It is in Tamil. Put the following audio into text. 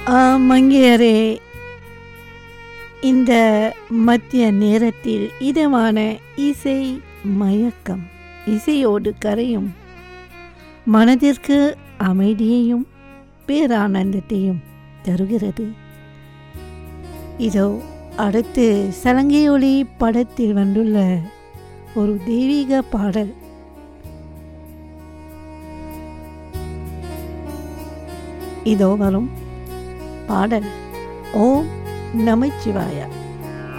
மங்கையரே இந்த மத்திய நேரத்தில் இதமான இசை மயக்கம் இசையோடு கரையும் மனதிற்கு அமைதியையும் பேரானந்தத்தையும் தருகிறது இதோ அடுத்து சலங்கையொலி படத்தில் வந்துள்ள ஒரு தெய்வீக பாடல் இதோ வரும் பாடல் ஓம் நமச்சிவாயா